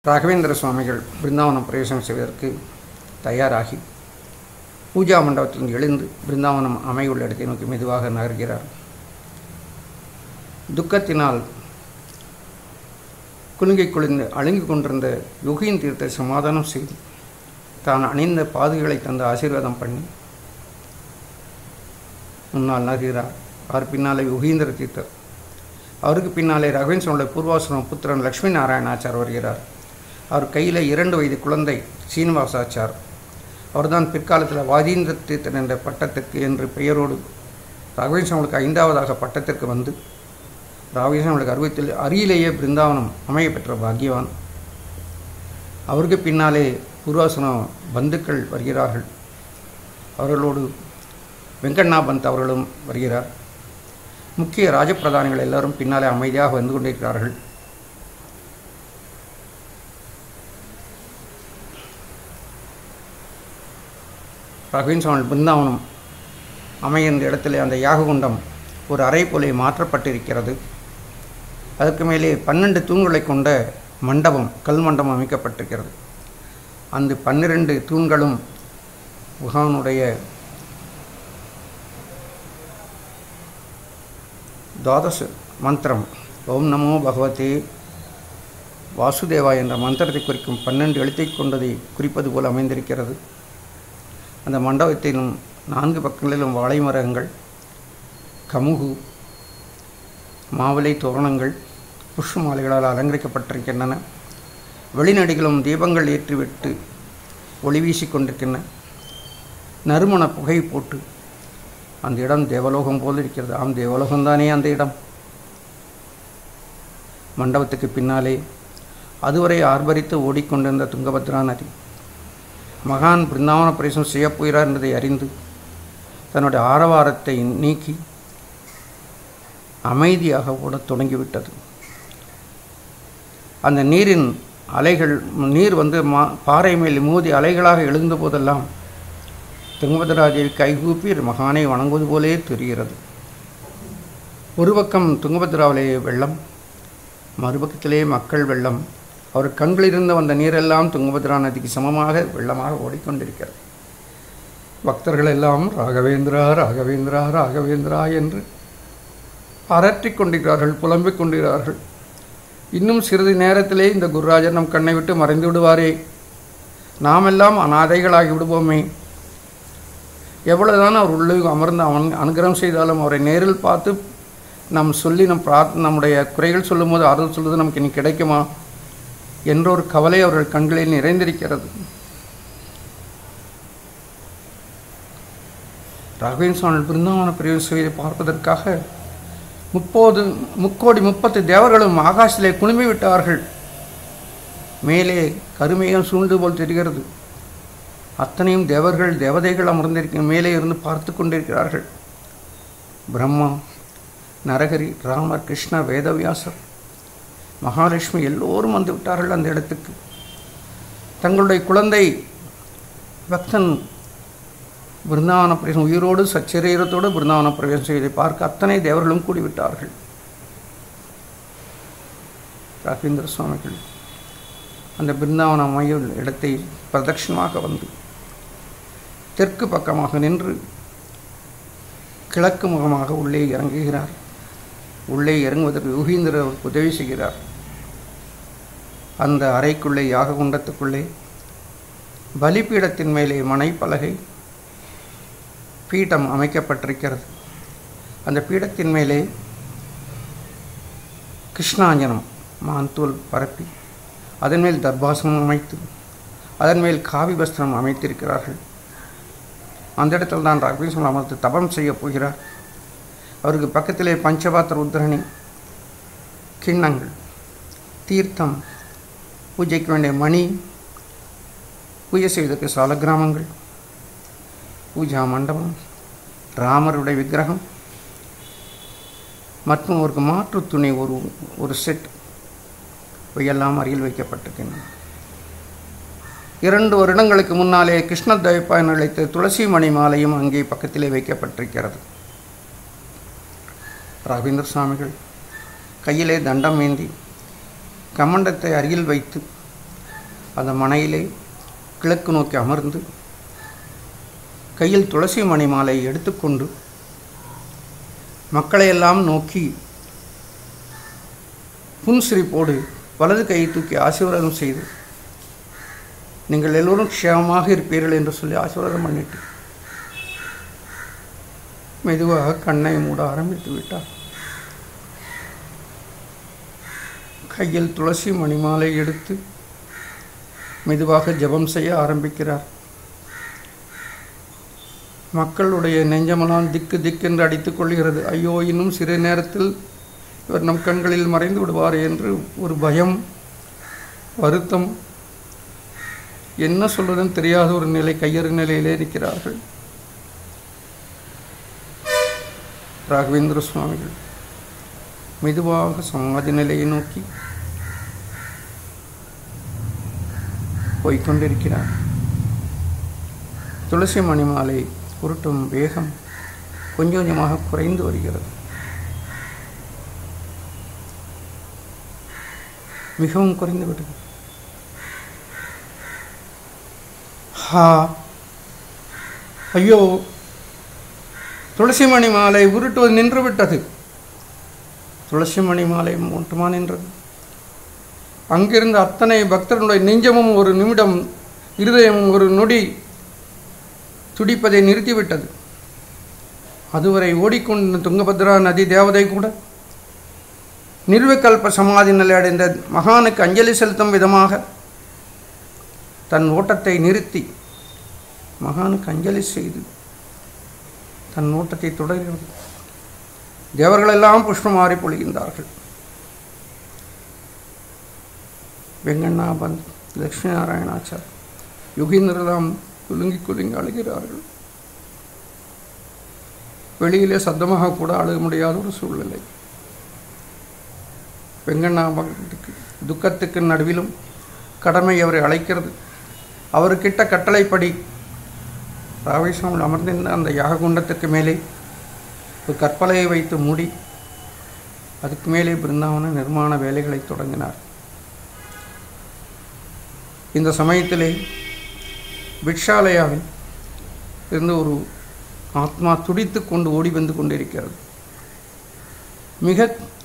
ராகவேந்திர சுவாமிகள் பிருந்தாவனம் பிரவேசம் செய்வதற்கு தயாராகி பூஜா மண்டபத்திலிருந்து எழுந்து பிருந்தாவனம் அமையுள்ள இடத்தை நோக்கி மெதுவாக நகர்கிறார் துக்கத்தினால் குலுங்கை குளிர்ந்து அழுங்கிக் கொண்டிருந்த யுகியின் தீர்த்தை சமாதானம் செய்து தான் அணிந்த பாதுகளை தந்து ஆசீர்வாதம் பண்ணி முன்னால் நகர்கிறார் அவர் பின்னாலே யுகீந்திர தீர்த்தர் அவருக்கு பின்னாலே ரகவேந்திரனுடைய பூர்வாசனம் புத்திரன் லக்ஷ்மி நாராயணாச்சார் வருகிறார் அவர் கையில் இரண்டு வயது குழந்தை சீனிவாசாச்சார் அவர்தான் பிற்காலத்தில் வாதீந்திர தீர்த்தன் என்ற பட்டத்திற்கு என்று பெயரோடு ராகவேந்திரனுக்கு ஐந்தாவதாக பட்டத்திற்கு வந்து ராகவேந்திரனுக்கு அருவத்தில் அருகிலேயே பிருந்தாவனம் அமைய பெற்ற பாக்கியவான் அவருக்கு பின்னாலே பூர்வாசனம் பந்துக்கள் வருகிறார்கள் அவர்களோடு வெங்கண்ணா பந்த் அவர்களும் வருகிறார் முக்கிய ராஜப்பிரதானிகள் எல்லாரும் பின்னாலே அமைதியாக வந்து கொண்டிருக்கிறார்கள் ரகவீன் சுவாமி பிருந்தாவனம் அமைய இந்த இடத்துல அந்த யாககுண்டம் ஒரு அறை போலே மாற்றப்பட்டிருக்கிறது அதற்கு மேலே பன்னெண்டு தூண்களை கொண்ட மண்டபம் கல் மண்டபம் அமைக்கப்பட்டிருக்கிறது அந்த பன்னிரண்டு தூண்களும் பகவானுடைய துவாதச மந்திரம் ஓம் நமோ பகவதே வாசுதேவா என்ற மந்திரத்தை குறிக்கும் பன்னெண்டு எழுத்தை கொண்டதை குறிப்பது போல் அமைந்திருக்கிறது அந்த மண்டபத்திலும் நான்கு பக்கங்களிலும் வாழை மரங்கள் கமுகு மாவிலை தோரணங்கள் புஷ்ப மாலைகளால் அலங்கரிக்கப்பட்டிருக்கின்றன வெளிநடிகளும் தீபங்கள் ஏற்றிவிட்டு ஒளி வீசிக் கொண்டிருக்கின்றன நறுமண புகை போட்டு அந்த இடம் தேவலோகம் போல் இருக்கிறது ஆம் தேவலோகம்தானே அந்த இடம் மண்டபத்துக்கு பின்னாலே அதுவரை ஆர்ப்பரித்து ஓடிக்கொண்டிருந்த துங்கபத்ரா நதி மகான் பிருந்தாவன பிரவேசம் செய்யப் போகிறார் என்பதை அறிந்து தன்னுடைய ஆரவாரத்தை நீக்கி அமைதியாக ஓடத் தொடங்கிவிட்டது அந்த நீரின் அலைகள் நீர் வந்து மா பாறை மேல் மோதி அலைகளாக எழுந்த போதெல்லாம் துங்கபத்ராதேவி கைகூப்பி மகானை வணங்குவது போலே தெரிகிறது ஒரு பக்கம் துங்கபத்ராவிலே வெள்ளம் மறுபக்கத்திலே மக்கள் வெள்ளம் அவர் கண்களிலிருந்து வந்த நீரெல்லாம் துங்கபத்ரா நதிக்கு சமமாக வெள்ளமாக ஓடிக்கொண்டிருக்கிறது பக்தர்கள் எல்லாம் ராகவேந்திரா ராகவேந்திரா ராகவேந்திரா என்று அரற்றிக் கொண்டிருக்கிறார்கள் புலம்பிக் கொண்டிருக்கிறார்கள் இன்னும் சிறிது நேரத்திலே இந்த குருராஜர் நம் கண்ணை விட்டு மறைந்து விடுவாரே நாமெல்லாம் அனாதைகளாகி விடுவோமே எவ்வளவுதான் அவர் உள்ளே அமர்ந்து அவன் அனுகிரகம் செய்தாலும் அவரை நேரில் பார்த்து நாம் சொல்லி நம் பிரார்த் நம்முடைய குறைகள் சொல்லும்போது ஆறுதல் சொல்வது நமக்கு இனி கிடைக்குமா என்ற ஒரு கவலை அவர்கள் கண்களில் நிறைந்திருக்கிறது ராகவேந்திர சுவாமி பிருந்தாவன பிரிவு செய்தி பார்ப்பதற்காக முப்போது முக்கோடி முப்பத்து தேவர்களும் ஆகாசிலே குழுமி விட்டார்கள் மேலே கருமேகம் சூழ்ந்து போல் தெரிகிறது அத்தனையும் தேவர்கள் தேவதைகள் அமர்ந்திருக்க மேலே இருந்து பார்த்து கொண்டிருக்கிறார்கள் பிரம்மா நரகரி ராமர் கிருஷ்ணர் வேதவியாசர் மகாலட்சுமி எல்லோரும் வந்து விட்டார்கள் அந்த இடத்துக்கு தங்களுடைய குழந்தை பக்தன் பிருந்தாவன பிரவேசம் உயிரோடு சச்சரீரத்தோடு பிருந்தாவன பிரவேசம் செய்வதை பார்க்க அத்தனை தேவர்களும் கூடிவிட்டார்கள் ராகவேந்திர சுவாமிகள் அந்த பிருந்தாவன மைய இடத்தை பிரதட்சணமாக வந்து தெற்கு பக்கமாக நின்று கிழக்கு முகமாக உள்ளே இறங்குகிறார் உள்ளே இறங்குவதற்கு யுகீந்திரர் உதவி செய்கிறார் அந்த அறைக்குள்ளே யாக குண்டத்துக்குள்ளே பலிபீடத்தின் மேலே மனைப்பலகை பீடம் அமைக்கப்பட்டிருக்கிறது அந்த பீடத்தின் மேலே கிருஷ்ணாஞ்சனம் மாந்தூல் பரப்பி அதன் மேல் தர்பாசனம் அமைத்து அதன் மேல் காவி வஸ்திரம் அமைத்திருக்கிறார்கள் அந்த இடத்தில் தான் ரகவீஸ்வரன் அமர்ந்து தபம் செய்ய போகிறார் அவருக்கு பக்கத்திலே பஞ்சபாத்திர உத்திரணி கிண்ணங்கள் தீர்த்தம் பூஜைக்கு வேண்டிய மணி பூஜை செய்வதற்கு சாலக்கிராமங்கள் பூஜா மண்டபம் ராமருடைய விக்கிரகம் மற்றும் ஒரு மாற்று துணி ஒரு ஒரு செட் இவையெல்லாம் அருகில் வைக்கப்பட்டிருக்கின்றன இரண்டு வருடங்களுக்கு முன்னாலே கிருஷ்ண தயப்பாயன் அழைத்த துளசி மணி மாலையும் அங்கே பக்கத்திலே வைக்கப்பட்டிருக்கிறது ராகவேந்திர சுவாமிகள் கையிலே தண்டம் ஏந்தி கமண்டத்தை அருகில் வைத்து அந்த மனையிலே கிழக்கு நோக்கி அமர்ந்து கையில் துளசி மணி மாலை எடுத்துக்கொண்டு மக்களையெல்லாம் நோக்கி புன்சிரிப்போடு வலது கையை தூக்கி ஆசீர்வாதம் செய்து நீங்கள் எல்லோரும் க்ஷேமமாக இருப்பீர்கள் என்று சொல்லி ஆசீர்வாதம் பண்ணிட்டு மெதுவாக கண்ணை மூட ஆரம்பித்து விட்டார் கையில் துளசி மணிமாலை எடுத்து மெதுவாக ஜெபம் செய்ய ஆரம்பிக்கிறார் மக்களுடைய நெஞ்சமெல்லாம் திக்கு திக்கென்று அடித்துக் கொள்கிறது ஐயோ இன்னும் சிறு நேரத்தில் இவர் நம் கண்களில் மறைந்து விடுவார் என்று ஒரு பயம் வருத்தம் என்ன சொல்வதுன்னு தெரியாத ஒரு நிலை கையறு நிலையிலே இருக்கிறார்கள் ராகவேந்திர சுவாமிகள் மெதுவாக சமாதி நிலையை நோக்கி போய்கொண்டிருக்கிறார் துளசி மணி மாலை உருட்டும் வேகம் கொஞ்சம் கொஞ்சமாக குறைந்து வருகிறது மிகவும் குறைந்து விட்டது ஹா ஐயோ துளசி மணி மாலை உருட்டுவது நின்று விட்டது துளசி மணி மாலை மட்டுமா நின்றது அங்கிருந்த அத்தனை பக்தர்களுடைய நெஞ்சமும் ஒரு நிமிடம் இருதயமும் ஒரு நொடி துடிப்பதை நிறுத்திவிட்டது அதுவரை ஓடிக்கொண்ட துங்கபத்ரா நதி தேவதை கூட நிர்விகல்ப சமாதி நிலை அடைந்த மகானுக்கு அஞ்சலி செலுத்தும் விதமாக தன் ஓட்டத்தை நிறுத்தி மகானுக்கு அஞ்சலி செய்து தன் ஓட்டத்தை தொடர்கிறது தேவர்களெல்லாம் புஷ்பமாறி பொழிகின்றார்கள் வெங்கண்ணா பந்த் லக்ஷ்மி நாராயணாச்சார் யுகீந்திரதாம் குலுங்கி குலுங்கி அழுகிறார்கள் வெளியிலே சத்தமாக கூட அழுக முடியாத ஒரு சூழ்நிலை வெங்கண்ணா பக்தத்துக்கு துக்கத்துக்கு நடுவிலும் கடமை அவரை அழைக்கிறது அவருக்கிட்ட கட்டளைப்படி ராவேஸ்வரம் அமர்ந்திருந்த அந்த யாககுண்டத்துக்கு மேலே ஒரு கற்பலையை வைத்து மூடி அதுக்கு மேலே பிருந்தாவன நிர்மாண வேலைகளை தொடங்கினார் இந்த சமயத்திலே பிக்ஷாலயாவில் இருந்து ஒரு ஆத்மா துடித்து கொண்டு ஓடி வந்து கொண்டிருக்கிறது மிக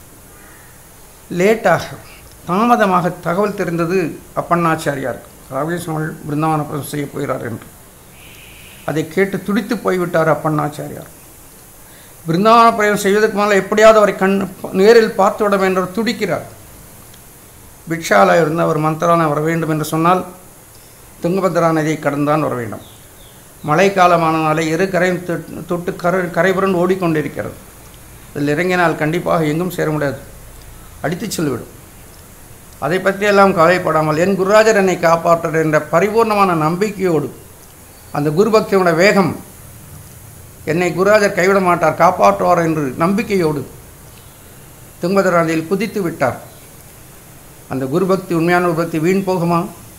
லேட்டாக தாமதமாக தகவல் தெரிந்தது அப்பண்ணாச்சாரியாருக்கு ராவேஸ்வரன் பிருந்தாவனபுரம் செய்ய போகிறார் என்று அதை கேட்டு துடித்து போய்விட்டார் அப்பண்ணாச்சாரியார் பிருந்தாவன பிரயம் செய்வதற்கு மேலே எப்படியாவது அவரை கண் நேரில் பார்த்துவிட என்று துடிக்கிறார் பிக்ஷாலயம் இருந்து அவர் மந்திரான வர வேண்டும் என்று சொன்னால் துங்கபத்ரா நதியை கடந்தான் வர வேண்டும் மழைக்காலமானனாலே இரு கரையும் தொட்டு- தொட்டு கரை கரைபுரண்டு ஓடிக்கொண்டிருக்கிறது இதில் இறங்கினால் கண்டிப்பாக எங்கும் சேர முடியாது அடித்துச் செல்லிவிடும் அதை பற்றியெல்லாம் கவலைப்படாமல் என் குருராஜர் என்னை காப்பாற்றார் என்ற பரிபூர்ணமான நம்பிக்கையோடு அந்த குருபக்தியோட வேகம் என்னை குருராஜர் கைவிட மாட்டார் காப்பாற்றுவார் என்று நம்பிக்கையோடு துங்கபத்ரா நதியில் குதித்து விட்டார் அந்த குருபக்தி உண்மையான ஒரு பக்தி வீண் போகுமா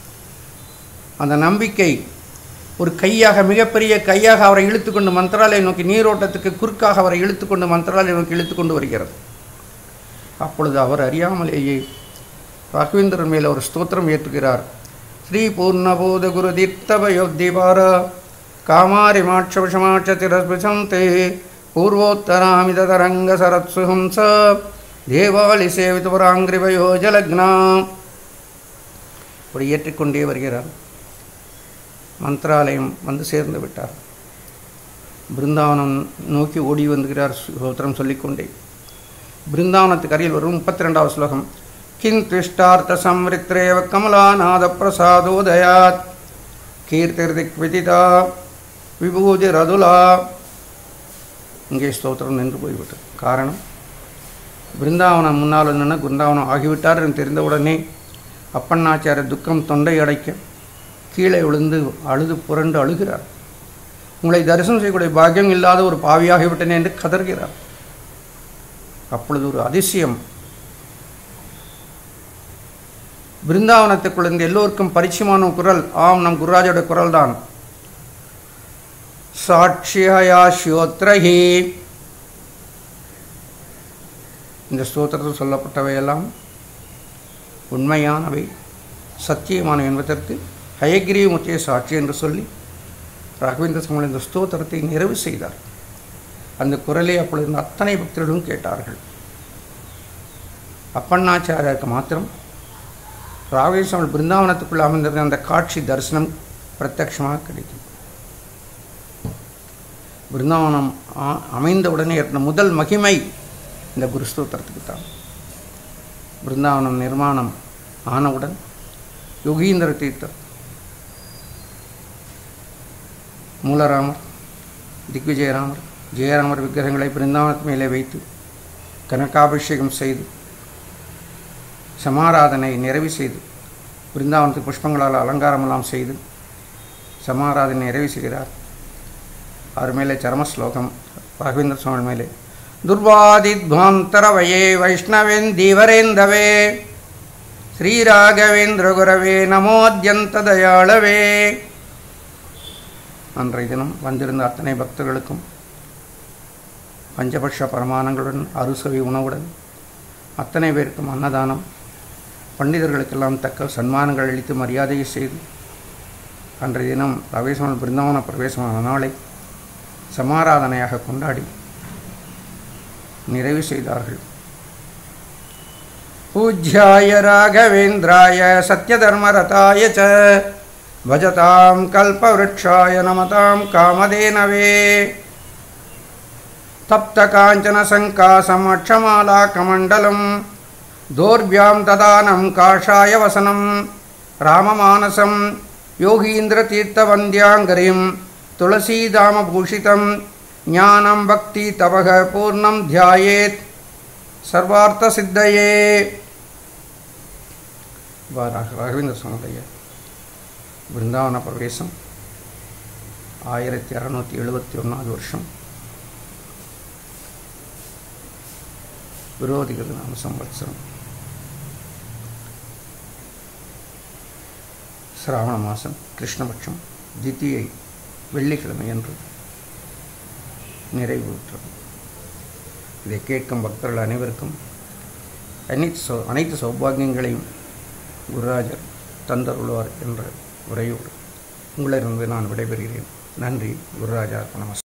அந்த நம்பிக்கை ஒரு கையாக மிகப்பெரிய கையாக அவரை இழுத்துக்கொண்டு மந்திராலயை நோக்கி நீரோட்டத்துக்கு குறுக்காக அவரை இழுத்துக்கொண்டு மந்திராலயை நோக்கி இழுத்துக்கொண்டு வருகிறது அப்பொழுது அவர் அறியாமலேயே ராகவேந்திரன் மேல் ஒரு ஸ்தோத்திரம் ஏற்றுகிறார் ஸ்ரீ பூர்ணபோத குரு தீர்த்தபயோத்திபார காமாரி மாட்ச விஷமாட்ச திரஸ்பிசந்தே பூர்வோத்தராமிதரங்க சரத்சுஹம்ச தேவாலி சேவித்துவராங்கிரிவயோ ஜலக்னா அப்படி ஏற்றிக்கொண்டே வருகிறார் மந்திராலயம் வந்து சேர்ந்து விட்டார் பிருந்தாவனம் நோக்கி ஓடி வந்துகிறார் ஸ்தோத்திரம் சொல்லிக்கொண்டே பிருந்தாவனத்துக்கு அருகில் வரும் முப்பத்தி ரெண்டாவது ஸ்லோகம் கிந்திஷ்டார்த்த சம்ரித்ரேவ கமலாநாத பிரசாதோதயாத் கீர்த்திர்திக் விதிதா விபூதி ரதுலா இங்கே ஸ்தோத்திரம் நின்று போய்விட்டது காரணம் பிருந்தாவனம் முன்னால் நின்று பிருந்தாவனம் ஆகிவிட்டார் என்று தெரிந்தவுடனே அப்பண்ணாச்சார துக்கம் தொண்டை அடைக்க கீழே விழுந்து அழுது புரண்டு அழுகிறார் உங்களை தரிசனம் செய்யக்கூடிய பாக்கியம் இல்லாத ஒரு பாவியாகிவிட்டனே என்று கதறுகிறார் அப்பொழுது ஒரு அதிசயம் பிருந்தாவனத்துக்குள்ள இருந்து எல்லோருக்கும் பரிச்சயமான குரல் ஆம் நம் குருராஜோட குரல் தான் சாட்சியா ஸ்யோத்ரஹி இந்த ஸ்தோத்திரத்தில் சொல்லப்பட்டவையெல்லாம் உண்மையானவை சத்தியமான என்பதற்கு ஹயகிரீவமுத்திய சாட்சி என்று சொல்லி ராகவேந்திர சுவாமி இந்த ஸ்தோத்திரத்தை நிறைவு செய்தார் அந்த குரலை அப்பொழுது இருந்த அத்தனை பக்தர்களும் கேட்டார்கள் அப்பண்ணாச்சாரியாருக்கு மாத்திரம் ராகவேந்திர சுவாமி பிருந்தாவனத்துக்குள் அமர்ந்திருந்த அந்த காட்சி தரிசனம் பிரத்யட்சமாக கிடைக்கும் பிருந்தாவனம் ஆ- அமைந்தவுடனே ஏற்பட்ட முதல் மகிமை இந்த குருஸ்தோத்திரத்துக்கு தான் பிருந்தாவனம் நிர்மாணம் ஆனவுடன் யோகீந்திர தீர்த்தர் மூலராமர் திக்விஜயராமர் ஜெயராமர் விக்கிரகங்களை பிருந்தாவனத்து மேலே வைத்து கனகாபிஷேகம் செய்து சமாராதனை நிறைவு செய்து பிருந்தாவனத்துக்கு புஷ்பங்களால் அலங்காரமெல்லாம் செய்து சமாராதனை நிறைவு செய்கிறார் அவர் மேலே சரம ஸ்லோகம் ராகவேந்திர சுவாமி மேலே துர்வாதித்வாந்தரவயே வைஷ்ணவேந்தீவரேந்தவே ஸ்ரீராகவேந்திர குரவே நமோத்யந்த தயாளவே அன்றைய தினம் வந்திருந்த அத்தனை பக்தர்களுக்கும் பஞ்சபட்ச பரமானங்களுடன் அறுசுவை உணவுடன் அத்தனை பேருக்கும் அன்னதானம் பண்டிதர்களுக்கெல்லாம் தக்க சன்மானங்கள் அளித்து மரியாதையை செய்து அன்றைய தினம் ரவேஸ்வரன் பிருந்தாவன பிரவேசமான நாளை சமாராதனையாக கொண்டாடி நிறைவு செய்தார்கள் பூஜ்யாய ராகவேந்திராய சத்யதர்மரதாய ச பஜதாம் கல்பவருட்சாய நமதாம் காமதேனவே தப்த காஞ்சன சங்காசம் அக்ஷமாலா கமண்டலம் தோர்பியாம் ததானம் காஷாய வசனம் ராமமானசம் யோகீந்திர தீர்த்தவந்தியாங்கரிம் துளசீதாமபூஷிதம் ஞானம் பக்தி தபக பூர்ணம் தியாயேத் சர்வார்த்த சித்தையே இவ்வாறாக ராகவேந்திர சுவாமியுடைய பிருந்தாவன பிரவேசம் ஆயிரத்தி அறநூற்றி எழுபத்தி ஒன்றாவது வருஷம் விரோதிகள் நாம சம்பத்சரம் சிராவண மாதம் கிருஷ்ணபட்சம் தித்தியை வெள்ளிக்கிழமை என்று நிறைவுற்றது இதை கேட்கும் பக்தர்கள் அனைவருக்கும் அனைத்து சௌ அனைத்து சௌபாகியங்களையும் குருராஜர் தந்தருள்வார் என்ற உரையோடு உங்களிடம் நான் விடைபெறுகிறேன் நன்றி குருராஜா நமஸ்காரம்